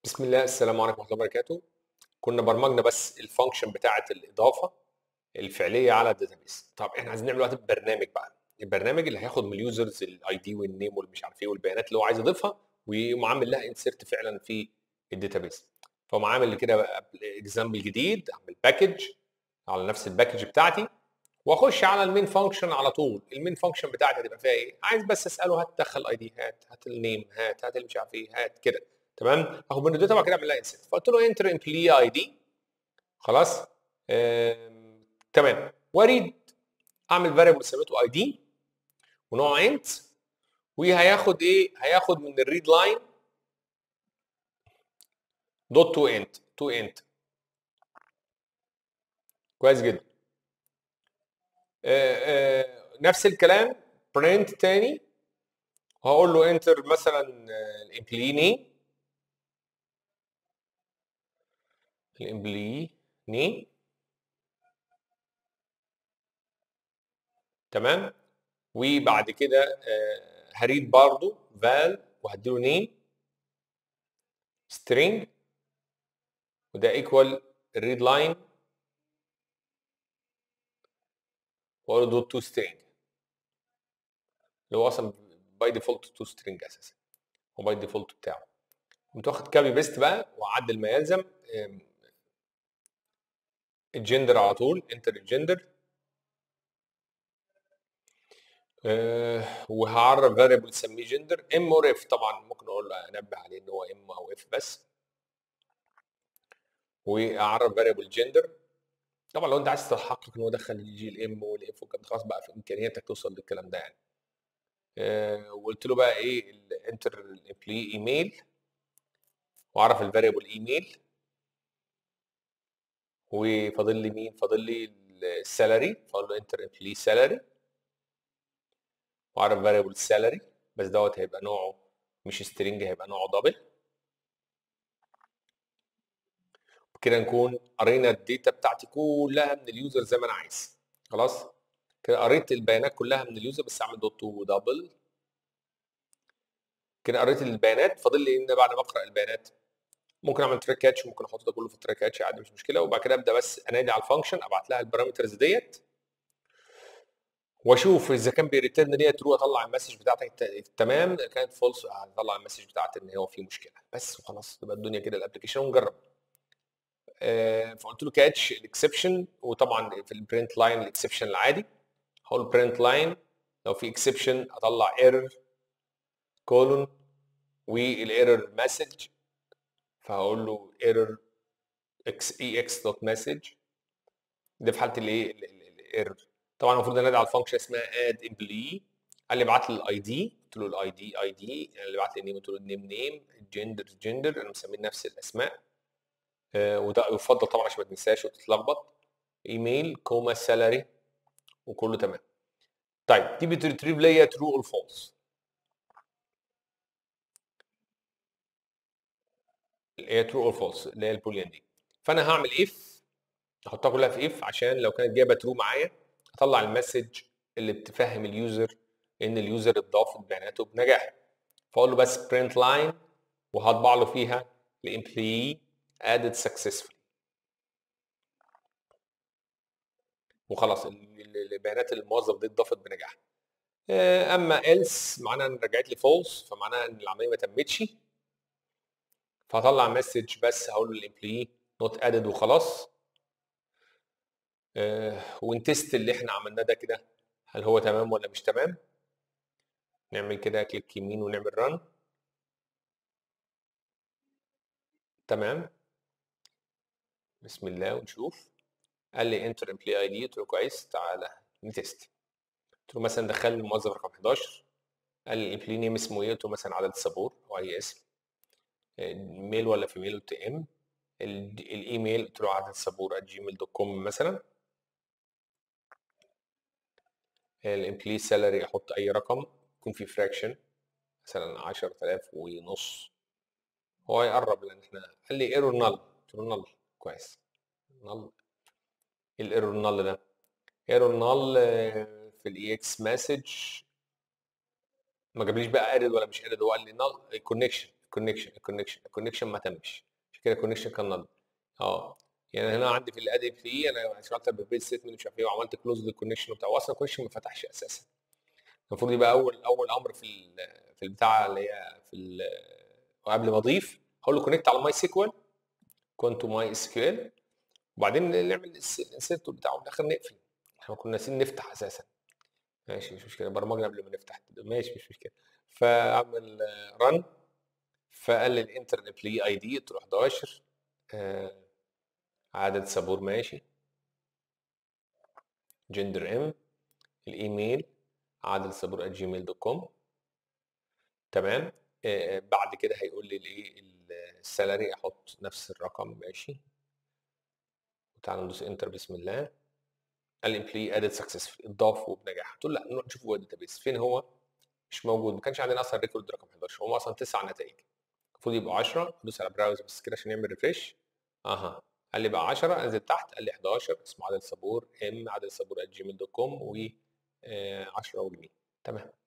بسم الله السلام عليكم ورحمه الله وبركاته كنا برمجنا بس الفانكشن بتاعه الاضافه الفعليه على الداتابيس طب احنا عايزين نعمل دلوقتي برنامج بقى البرنامج اللي هياخد من اليوزرز الاي دي والنيم والمش عارف ايه والبيانات اللي هو عايز يضيفها ويقوم عامل لها انسيرت فعلا في الداتابيس فقوم عامل كده اكزامبل جديد اعمل باكج على نفس الباكج بتاعتي واخش على المين فانكشن على طول المين فانكشن بتاعتي هتبقى فيها ايه عايز بس اساله هات دخل اي دي هات هات النيم هات هات اللي مش عارف ايه هات كده تمام اخد منه الداتا وبعد كده اعمل لها انسيرت فقلت له انتر امبلوي اي دي خلاص آم، تمام واريد اعمل فاريبل سميته اي دي ونوع انت وهياخد ايه هياخد من الريد لاين دوت تو انت تو انت كويس جدا آه، آه، نفس الكلام برنت تاني هقول له انتر مثلا الامبلوي نيم الامبلوي نيم تمام وبعد كده آه، هريد برضو فال وهديله نيم string وده ايكوال الريد لاين واقول له دوت تو string اللي هو اصلا باي ديفولت تو string اساسا هو باي ديفولت بتاعه قمت واخد كابي بيست بقى واعدل ما يلزم آم، الجندر على طول انتر الجندر أه وهعرف فاريبل سميه جندر ام اور اف طبعا ممكن اقول له انبه عليه ان هو ام او اف بس واعرف فاريبل جندر طبعا لو انت عايز تتحقق ان هو دخل يجي الام والاف والكلام ده خلاص بقى في امكانياتك توصل للكلام ده يعني أه وقلت له بقى ايه انتر الامبلوي ايميل واعرف الفاريبل ايميل وفاضل لي مين فاضل لي السالري فاقول له انتر امبلوي سالري واعرف فاريبل سالري بس دوت هيبقى نوعه مش سترينج هيبقى نوعه دبل وكده نكون قرينا الداتا بتاعتي كلها من اليوزر زي ما انا عايز خلاص كده قريت البيانات كلها من اليوزر بس اعمل دوت تو دبل كده قريت البيانات فاضل لي ان بعد ما اقرا البيانات ممكن اعمل تراك كاتش ممكن احط ده كله في التراك كاتش عادي مش مشكله وبعد كده ابدا بس انادي على الفانكشن ابعت لها البارامترز ديت واشوف اذا كان بيريتيرن ليا ترو اطلع المسج بتاعتك ت- تمام كانت فولس هطلع المسج بتاعت ان هو في مشكله بس وخلاص تبقى الدنيا كده الابلكيشن ونجرب آه، فقلت له كاتش الاكسبشن وطبعا في البرنت لاين الاكسبشن العادي هقول برنت لاين لو في اكسبشن اطلع ايرور كولون والايرور مسج فهقول له ايرور اكس اي اكس دوت مسج ده في حاله الايه الايرور طبعا المفروض انادي على الفانكشن اسمها اد امبلي قال لي ابعت لي الاي دي قلت له الاي دي اي دي اللي بعت لي نيم قلت له النيم نيم الجندر جندر انا مسمين نفس الاسماء آه، وده يفضل طبعا عشان ما تنساش وتتلخبط ايميل كوما سالري وكله تمام طيب دي بتريتريف ليا ترو اور فولس اللي هي ترو اور فولس اللي هي البوليان دي فانا هعمل اف احطها كلها في اف عشان لو كانت جايبه ترو معايا اطلع المسج اللي بتفهم اليوزر ان اليوزر اتضاف بياناته بنجاح فاقول له بس print لاين وهطبع له فيها الامبلوي added successfully وخلاص ال- ال- البيانات الموظف دي اتضافت بنجاح آه، اما else معناها ان رجعت لي false فمعناها ان العمليه ما تمتش فهطلع مسج بس هقول له الامبلوي نوت ادد وخلاص آه، ونتست اللي احنا عملناه ده كده هل هو تمام ولا مش تمام نعمل كده كليك يمين ونعمل ران تمام بسم الله ونشوف قال لي انتر امبلوي اي دي قلت له كويس تعالى نتست قلت له مثلا دخل لي الموظف رقم 11 قال لي الامبلوي نيم اسمه ايه قلت له مثلا عدد الصابور او اي اسم ميل ولا فيميل قلت ام الايميل قلت له عدد الصابور جيميل دوت كوم مثلا الامبلوي سالري احط اي رقم يكون فيه فراكشن مثلا 10000 ونص هو يقرب لان احنا قال لي ايرور نل قلت له نل كويس نل ايه الايرور نل ده ايرور نل في الاي اكس مسج ما جابليش بقى ادد ولا مش ادد هو قال لي نل كونكشن الكونكشن الكونكشن الكونكشن ما تمش عشان كده الكونكشن كان نض اه يعني هنا عندي في الادي بي انا اشتغلت بالبيت ستمنت مش عارف ايه وعملت كلوز للكونكشن وبتاع واصلا الكونكشن ما فتحش اساسا المفروض يبقى اول اول امر في في البتاع اللي هي في قبل ما اضيف هقول له كونكت على ماي سيكوال كونتو ماي اس كيو ال وبعدين نعمل الانسيرت بتاعه في الاخر نقفل احنا كنا ناسيين نفتح اساسا ماشي مش مشكله برمجنا قبل ما نفتح ماشي مش مشكله فاعمل رن فقال لي الانتر امبلوي اي دي 11 آه عدد سابور ماشي جندر ام الايميل عادل سابور جيميل دوت كوم تمام آه بعد كده هيقول لي الايه السالري احط نفس الرقم ماشي وتعالى ندوس انتر بسم الله الامبلوي ادد سكسسفول اتضاف وبنجاح تقول لا نروح نشوف جوه الداتابيس فين هو مش موجود ما كانش عندنا اصلا ريكورد رقم 11 هم اصلا تسع نتائج المفروض يبقوا 10 ادوس على براوز بس كده عشان يعمل ريفريش اها قال لي بقى 10 انزل تحت قال لي 11 اسمه عادل صبور ام عادل صبور @جيميل دوت كوم و 10 وجنيه تمام